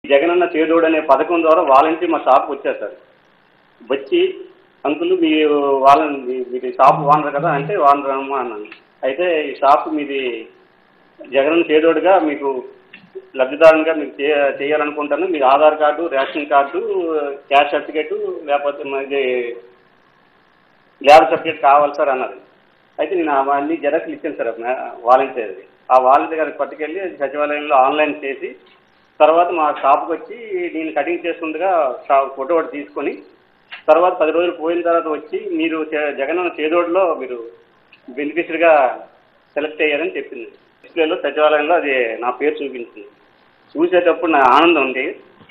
జగనన్న చేదోడు అనే పథకం ద్వారా వాలంటీర్ మా షాప్కి వచ్చారు సార్ వచ్చి అంకుల్ మీ వాళ్ళని మీ- మీది షాప్ ఓనర్ కదా అంటే ఓనర్ అమ్మా అన్నాను అయితే ఈ షాప్ మీది జగనన్న చేదోడుగా మీకు లబ్ధిదారునిగా మీకు చేయ చేయాలనుకుంటాను మీకు Aadhaar card ration card cash certificate లేకపోతే మాది ల్యాబ్ సర్టిఫికేట్ కావాలి సార్ అన్నారు అయితే నేను అవన్నీ జెరాక్స్లు ఇచ్చాను సార్ వాలంటీర్ది ఆ వాలంటీర్ గారికి పట్టుకెళ్ళి సచివాలయంలో ఆన్లైన్ చేసి తర్వాత మా షాప్కి వచ్చి నేను కటింగ్ చేస్తుండగా షా- ఫోటో ఒకటి తీసుకొని తర్వాత పది రోజులు పోయిన తర్వాత వచ్చి మీరు చే- జగనన్న చేదోడులో మీరు బెనిఫిషరీగా సెలెక్ట్ అయ్యారని చెప్పింది డిస్ప్లేలో సచివాలయంలో అది నా పేరు చూపించింది చూసేటప్పుడు నా ఆనందం ఉంది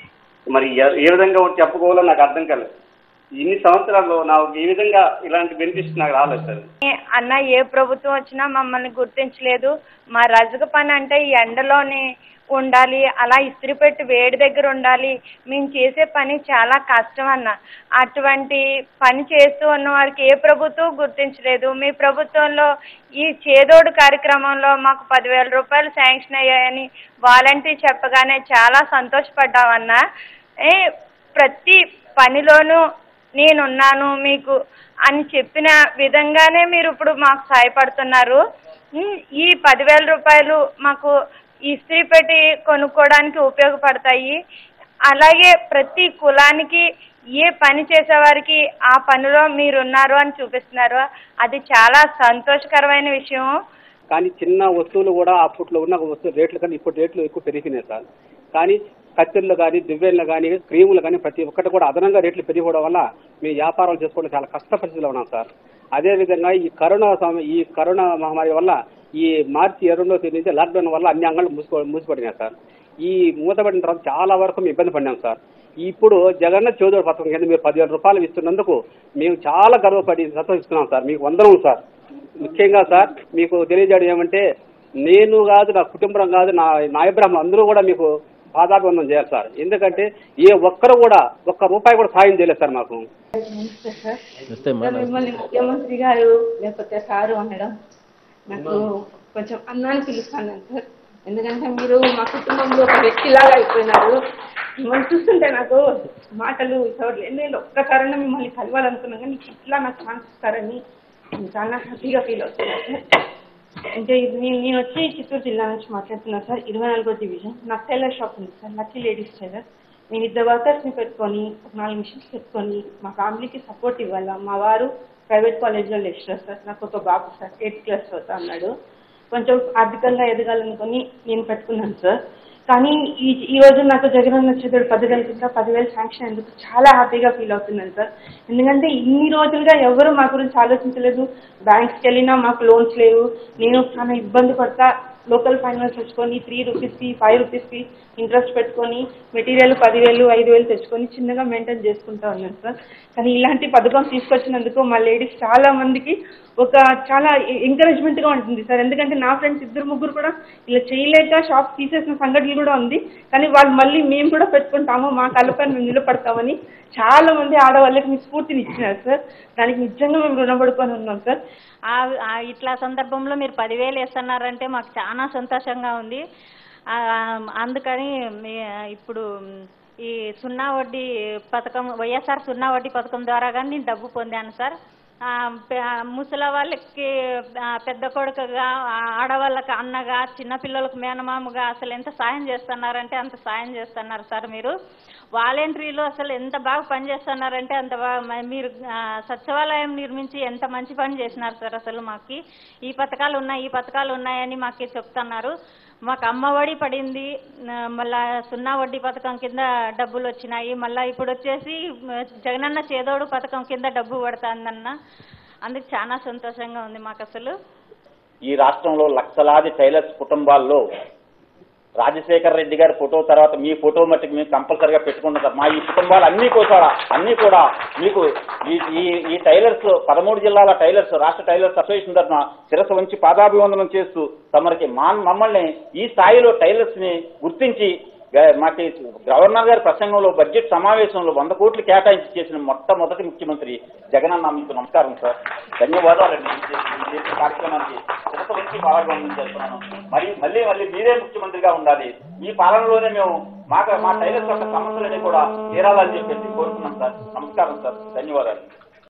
మరి ఏ- ఏ విధంగా ఒకటి చెప్పుకోవాలో నాకు అర్థం కాలేదు ఇన్ని సంవత్సరాల్లో నాకు ఈ విధంగా ఇలాంటి బెనిఫిట్స్ నాకు రాలేదు సార్ అన్న ఏ ప్రభుత్వం వచ్చినా మమ్మల్ని గుర్తించలేదు మా రజక పని అంటే ఈ ఎండలోనే ఉండాలి అలా ఇస్త్రీ పెట్టి వేడి దగ్గర ఉండాలి మేము చేసే పని చాలా కష్టం అన్న అటువంటి పని చేస్తూ ఉన్న వారికి ఏ ప్రభుత్వం గుర్తించలేదు మీ ప్రభుత్వంలో ఈ చేదోడు కార్యక్రమంలో మాకు పదివేల రూపాయలు శాంక్షన్ అయ్యాయని వాలంటీర్ చెప్పగానే చాలా సంతోషపడ్డామన్నా ఏ ప్రతి పనిలోనూ నేనున్నాను మీకు అని చెప్పిన విధంగానే మీరు ఇప్పుడు మాకు సహాయపడుతున్నారు ఉమ్, ఈ పదివేల రూపాయలు మాకు ఇస్త్రీ పెట్టి కొనుక్కోవడానికి ఉపయోగపడతాయి అలాగే ప్రతి కులానికి ఏ పని చేసేవారికి ఆ పనిలో మీరున్నారు అని చూపిస్తున్నారు అది చాలా సంతోషకరమైన విషయం కానీ చిన్న వస్తువులు కూడా అప్పట్లో ఉన్న వస్తువు రేట్లు కానీ ఇప్పుడు రేట్లు ఎక్కువ పెరిగినాయి సార్ కానీ కత్తెర్లు కానీ దువ్వెళ్ళు కానీ క్రీములు కానీ ప్రతి ఒక్కటి కూడా అదనంగా రేట్లు పెరిగిపోవడం వల్ల మేము వ్యాపారాలు చేసుకోవడం చాలా కష్ట పరిస్థితిలో ఉన్నాం సార్ అదేవిధంగా ఈ కరోనా సమ- ఈ కరోనా మహమ్మారి వల్ల ఈ మార్చి ఇరవై రెండో తేదీ నుంచి లాక్డౌన్ వల్ల అన్ని అంగళ్ళు మూసుకో మూసిపడినాయి సార్ ఈ మూతపడిన తర్వాత చాలా వరకు మేము ఇబ్బంది పడినాం సార్ ఇప్పుడు జగన్న చౌదరి పథకం కింద మీరు పదివేల రూపాయలు ఇస్తున్నందుకు మేము చాలా గర్వపడి సంతోషిస్తున్నాం సార్ మీకు వందనం సార్ ముఖ్యంగా సార్ మీకు తెలియజేయడం ఏమంటే నేను కాదు నా కుటుంబం కాదు నా నాయబ్రహ్మ అందరూ కూడా మీకు పాదాభివందనం చేయాలి సార్ ఎందుకంటే ఏ ఒక్కరు కూడా ఒక్క రూపాయి కూడా సాయం చేయలేదు సార్ మాకు నమస్తే సార్ నమస్తే అమ్మా. సార్ మిమ్మల్ని ముఖ్యమంత్రి గారు లేకపోతే సారు అనడం నాకు కొంచెం అన్నాన్ని పిలుస్తాను నేను సార్ ఎందుకంటే మీరు మా కుటుంబంలో ఒక వ్యక్తిలాగా అయిపోయినారు మిమ్మల్ని చూస్తుంటే నాకు మాటలు చదవట్లేదు నేను ఒక్కసారైనా మిమ్మల్ని కలవాలనుకున్నాను కానీ ఇట్లా నాకు ఛాన్స్ ఇస్తారని నేను చాలా హ్యాపీగా ఫీల్ అవుతున్నాను సార్ అంటే ఇది నేను నేను వచ్చి చిత్తూరు జిల్లా నుంచి మాట్లాడుతున్నాను సార్ ఇరవై నాలుగో డివిజన్ నాకు టైలర్ షాప్ ఉంది సార్ లక్కీ లేడీస్ టైలర్ నేను ఇద్దరు వర్కర్స్ని పెట్టుకొని ఒక నాలుగు మిషన్స్ పెట్టుకొని మా ఫ్యామిలీకి సపోర్ట్ ఇవ్వాలా మా వారు ప్రైవేట్ కాలేజ్లో లెక్చరర్ సార్ నాకు ఒక బాబు సార్ ఎయిత్ క్లాస్ చదువుతా అన్నాడు కొంచెం ఆర్థికంగా ఎదగాలనుకొని నేను పెట్టుకున్నాను సార్ కానీ ఈ ఈ రోజు నాకు జగనన్న చేతుడు పథకం కింద పదివేలు శాంక్షన్ ఎందుకు చాలా హ్యాపీగా ఫీల్ అవుతున్నాను సార్ ఎందుకంటే ఇన్ని రోజులుగా ఎవరు మా గురించి ఆలోచించలేదు బ్యాంక్స్కి వెళ్ళినా మాకు లోన్స్ లేవు నేను చాలా ఇబ్బంది పడతా లోకల్ ఫైనాన్స్ తెచ్చుకొని త్రీ రూపీస్కి ఫైవ్ రూపీస్కి ఇంట్రెస్ట్ పెట్టుకొని మెటీరియల్ పదివేలు ఐదు వేలు తెచ్చుకొని చిన్నగా మెయింటైన్ చేసుకుంటా ఉన్నాను సార్ కానీ ఇలాంటి పథకం తీసుకొచ్చినందుకు మా లేడీస్ చాలా మందికి ఒక చాలా ఎంకరేజ్మెంట్ గా ఉంటుంది సార్ ఎందుకంటే నా ఫ్రెండ్స్ ఇద్దరు ముగ్గురు కూడా ఇలా చేయలేక షాప్ తీసేసిన సంఘటనలు కూడా ఉంది కానీ వాళ్ళు మళ్ళీ మేము కూడా పెట్టుకుంటాము మా కళ్ళపై మేము నిలబడతామని చాలా మంది ఆడవాళ్ళకి మీ స్ఫూర్తిని ఇచ్చినారు సార్ దానికి నిజంగా మేము రుణపడుకొని ఉన్నాం సార్ ఆ- ఆ ఇట్లా సందర్భంలో మీరు పదివేలు వేస్తున్నారంటే మాకు చాలా సంతోషంగా ఉంది ఆ, అందుకని మీ- ఇప్పుడు ఈ సున్నా వడ్డీ పథకం వైఎస్ఆర్ సున్నా వడ్డీ పథకం ద్వారా కానీ నేను డబ్బు పొందాను సార్ ఆ, పె- ఆ, ముసలి వాళ్ళకి ఆ, పెద్ద కొడుకుగా ఆ, ఆడవాళ్ళకి అన్నగా చిన్నపిల్లలకు మేనమామగా అసలు ఎంత సాయం చేస్తున్నారంటే అంత సాయం చేస్తున్నారు సార్ మీరు వాలంటరీలో అసలు ఎంత బాగా పని చేస్తున్నారంటే అంత బాగా మ- మీరు ఆ, సచివాలయం నిర్మించి ఎంత మంచి పని చేసినారు సార్ అసలు మాకు ఈ పథకాలు ఉన్నాయి ఈ పథకాలు ఉన్నాయని మాకు చెప్తున్నారు మాకు అమ్మ ఒడి పడింది ఆ, మళ్ళా సున్నా వడ్డీ పథకం కింద డబ్బులు వచ్చినాయి మళ్ళా ఇప్పుడు వచ్చేసి మ, జగనన్న చేదోడు పథకం కింద డబ్బు పడుతుందన్న అందుకు చాలా సంతోషంగా ఉంది మాకు అసలు ఈ రాష్ట్రంలో లక్షలాది టైలర్స్ కుటుంబాల్లో రాజశేఖర రెడ్డి గారి ఫోటో తర్వాత మీ ఫోటో మట్టుకు మేము కంపల్సరిగా పెట్టుకుంటాం సార్ మా ఈ కుటుంబాలు అన్ని కూడా అన్ని కూడా మీకు ఈ ఈ ఈ టైలర్స్ పదమూడు జిల్లాల టైలర్స్ రాష్ట్ర టైలర్స్ అసోసియేషన్ తరఫున శిరస్సు వంచి పాదాభివందనం చేస్తూ తమరికి మా మమ్మల్ని ఈ స్థాయిలో టైలర్స్ ని గుర్తించి గా- మాకు గవర్నర్ గారి ప్రసంగంలో బడ్జెట్ సమావేశంలో వంద కోట్లు కేటాయించి చేసిన మొట్టమొదటి ముఖ్యమంత్రి జగనన్న మీకు నమస్కారం సార్ ధన్యవాదాలండి ఈ చేసిన- ఈ చేసిన కార్యక్రమానికి చిరత నుంచి పాల్గొనడం చేస్తున్నాను మరి మళ్ళీ మళ్ళీ మీరే ముఖ్యమంత్రిగా ఉండాలి మీ పాలనలోనే మేము మాకు మా టైలర్స్ యొక్క సమస్యలన్నీ కూడా తీరాలని చెప్పేసి కోరుతున్నాం సార్ నమస్కారం సార్ ధన్యవాదాలు